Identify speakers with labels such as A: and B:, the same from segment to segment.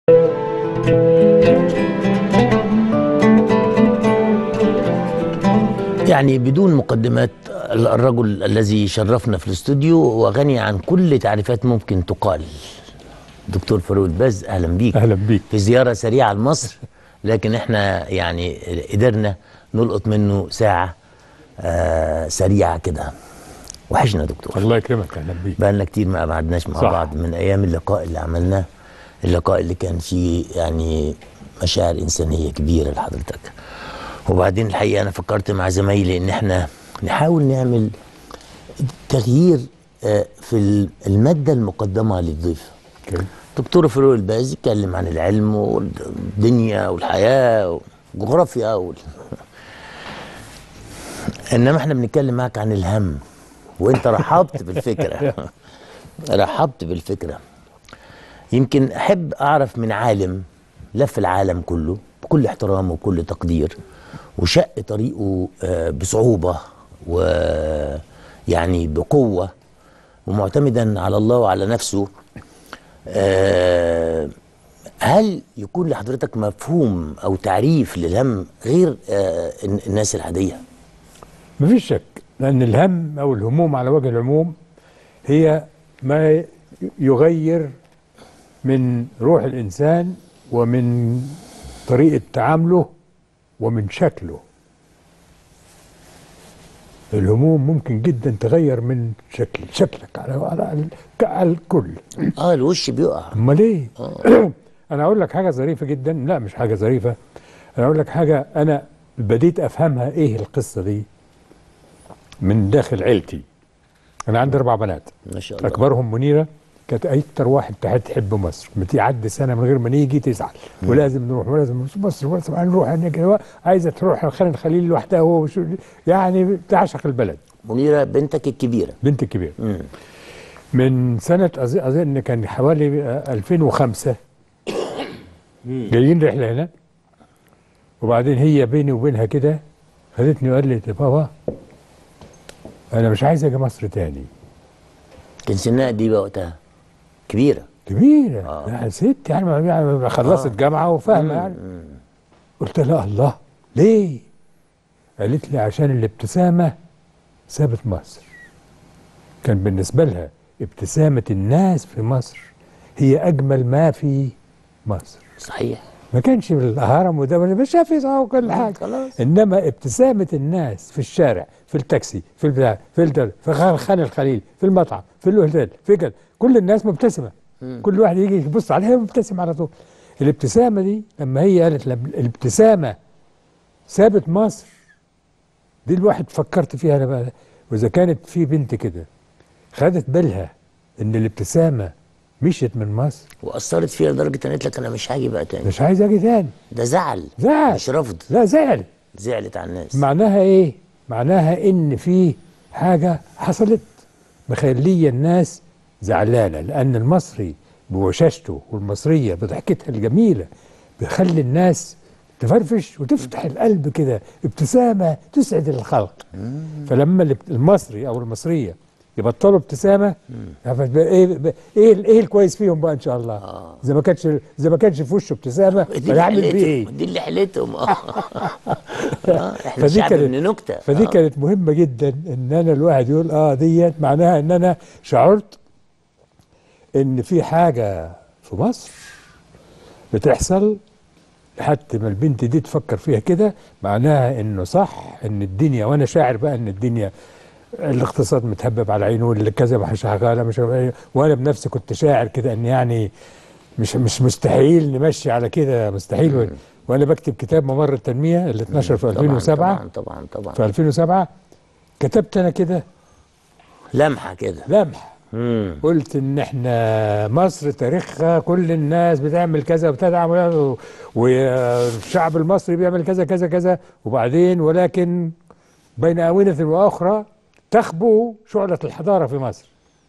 A: يعني بدون مقدمات الرجل الذي شرفنا في الاستوديو وغني عن كل تعريفات ممكن تقال دكتور فاروق الباز اهلا بيك
B: اهلا بيك
A: في زياره سريعه لمصر لكن احنا يعني قدرنا نلقط منه ساعه آه سريعه كده وحشنا يا دكتور
B: الله يكرمك اهلا بيك
A: بقالنا كتير ما قعدناش مع
B: صح.
A: بعض من ايام اللقاء اللي عملناه اللقاء اللي كان فيه يعني مشاعر انسانيه كبيره لحضرتك وبعدين الحقيقه انا فكرت مع زمايلي ان احنا نحاول نعمل تغيير آه، في الماده المقدمه للضيف
B: أوكي.
A: دكتور فاروق الباز يتكلم عن العلم والدنيا والحياه والجغرافيا وال... انما احنا بنتكلم معاك عن الهم وانت رحبت بالفكره رحبت بالفكره يمكن احب اعرف من عالم لف العالم كله بكل احترام وكل تقدير وشق طريقه آه، بصعوبه ويعني بقوه ومعتمدا على الله وعلى نفسه آه، هل يكون لحضرتك مفهوم او تعريف للهم غير آه، الناس العاديه؟
B: مفيش شك لان الهم او الهموم على وجه العموم هي ما يغير من روح الانسان ومن طريقه تعامله ومن شكله الهموم ممكن جدا تغير من شكل شكلك على على, على الكل
A: اه الوش بيقع
B: امال ايه انا اقول لك حاجه ظريفه جدا لا مش حاجه ظريفه انا اقول لك حاجه انا بديت افهمها ايه القصه دي من داخل عيلتي انا عندي اربع بنات
A: ما شاء الله
B: اكبرهم منيره كانت اكتر واحد تحت تحب مصر بتعدي سنه من غير ما نيجي تزعل ولازم نروح ولازم نروح مصر ولازم نروح هناك عايزه تروح خالد خليل لوحدها هو وشو- يعني تعشق البلد
A: منيره بنتك الكبيره
B: بنت كبيره
A: مم.
B: من سنة أظ- أظن كان حوالي آه، 2005 جايين رحلة هنا وبعدين هي بيني وبينها كده خدتني وقال لي يا بابا أنا مش عايز أجي مصر تاني
A: كان سنها قد ايه بقى وقتها؟ كبيره
B: كبيرة
A: آه.
B: آه. ست يعني يعني خلصت
A: آه.
B: جامعة وفاهمة يعني قلت لها الله ليه؟ قالت لي عشان الابتسامة سابت مصر كان بالنسبة لها ابتسامة الناس في مصر هي أجمل ما في مصر
A: صحيح
B: ما كانش الهرم وده مش شاف يسعى وكل حاجة
A: خلاص
B: إنما ابتسامة الناس في الشارع في التاكسي في البتاع في الدل في خان خان الخليل في المطعم في الأوتيل في كده كل الناس مبتسمة كل واحد يجي يبص عليها مبتسم على طول الابتسامة دي لما هي قالت لب- الابتسامة سابت مصر دي الواحد فكرت فيها انا بقى واذا كانت في بنت كده خدت بالها ان الابتسامه مشيت من مصر
A: واثرت فيها لدرجه ان قالت لك انا مش هاجي بقى تاني
B: مش عايز اجي تاني
A: ده زعل
B: زعل
A: مش رفض
B: لا زعل
A: زعلت على الناس
B: معناها ايه معناها ان في حاجه حصلت مخليه الناس زعلانه لان المصري بوشاشته والمصريه بضحكتها الجميله بيخلي الناس تفرفش وتفتح القلب كده ابتسامه تسعد الخلق فلما الاب- المصري او المصريه يبطلوا ابتسامه عرفت بقى ايه بقى ايه ال- ايه الكويس فيهم بقى ان شاء الله
A: آه.
B: اذا ما كانش اذا ما كانش في وشه ابتسامه
A: دي اللي
B: فيعمل بيه ايه
A: حلتهم دي اللي حلتهم اه آه، احنا
B: فدي
A: شعب
B: كانت-
A: ابن نكته
B: فدي
A: آه.
B: كانت مهمة جدا ان انا الواحد يقول اه ديت معناها ان انا شعرت ان في حاجة في مصر بتحصل حتى ما البنت دي تفكر فيها كده معناها انه صح ان الدنيا وانا شاعر بقى ان الدنيا الاقتصاد متهبب على عينه اللي كذا مش شغاله مش وانا بنفسي كنت شاعر كده ان يعني مش مش مستحيل نمشي على كده مستحيل وانا بكتب كتاب ممر التنميه اللي اتنشر في
A: طبعاً،
B: 2007
A: طبعا طبعا طبعا
B: في 2007 كتبت انا كده
A: لمحه كده
B: لمح
A: مم.
B: قلت ان احنا مصر تاريخها كل الناس بتعمل كذا وبتدعم و- والشعب المصري بيعمل كذا كذا كذا وبعدين ولكن بين آونة وأخرى تخبو شعلة الحضارة في مصر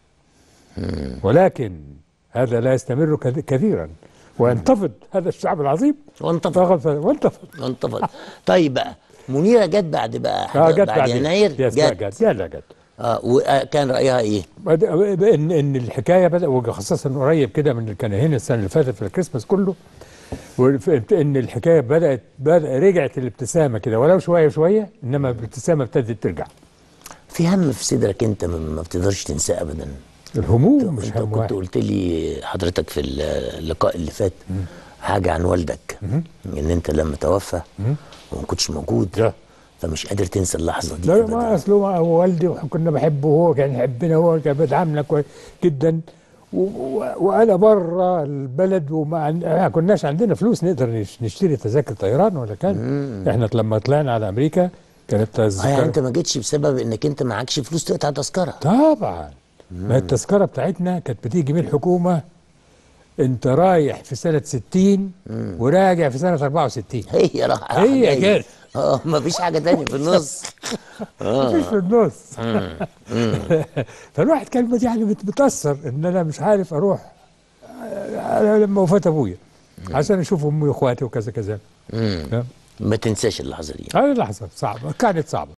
B: ولكن هذا لا يستمر كث- كثيرا وينتفض هذا الشعب العظيم
A: وانتفض
B: فقط وانتفض
A: وانتفض طيب بقى منيره جت بعد بقى
B: اه جت
A: بعد
B: بعدين.
A: يناير
B: يس، لا،
A: جت
B: جت لا لا جت
A: اه وكان رايها ايه
B: بدأ ان ان الحكايه بدا وخاصه قريب كده من كان هنا السنه اللي فاتت في الكريسماس كله وف- ان الحكايه بدات بدا رجعت الابتسامه كده ولو شويه شويه انما الابتسامه ابتدت ترجع
A: في هم في صدرك انت ما ما بتقدرش تنساه ابدا
B: الهموم مش
A: انت
B: هم
A: كنت
B: واحد
A: قلت لي حضرتك في اللقاء اللي فات حاجه عن والدك ان انت لما توفى وما كنتش موجود
B: لا.
A: فمش قادر تنسى اللحظه دي
B: لا لا
A: أبداً.
B: ما اصله ما هو والدي وكنا بحبه وهو كان يحبنا وهو كان بيدعمنا كويس جدا و- و- وانا بره البلد وما عن- ما كناش عندنا فلوس نقدر نش- نشتري تذاكر طيران ولا كان احنا لما طلعنا على امريكا كانت
A: اه يعني
B: تذكره
A: انت ما جيتش بسبب انك انت معكش فلوس تقطع تذكره
B: طبعا ما التذكره بتاعتنا كانت بتيجي من الحكومه انت رايح في سنه 60 وراجع في سنه 64
A: هي راح
B: هي
A: راح جاي.
B: كده.
A: اه ما فيش حاجه تانية في النص
B: مفيش في النص فالواحد كان يعني بت- بتاثر ان انا مش عارف اروح آه، لما وفاه ابويا عشان اشوف امي واخواتي وكذا كذا
A: مم. ما تنساش اللحظه دي
B: هذه لحظه صعبه كانت صعبه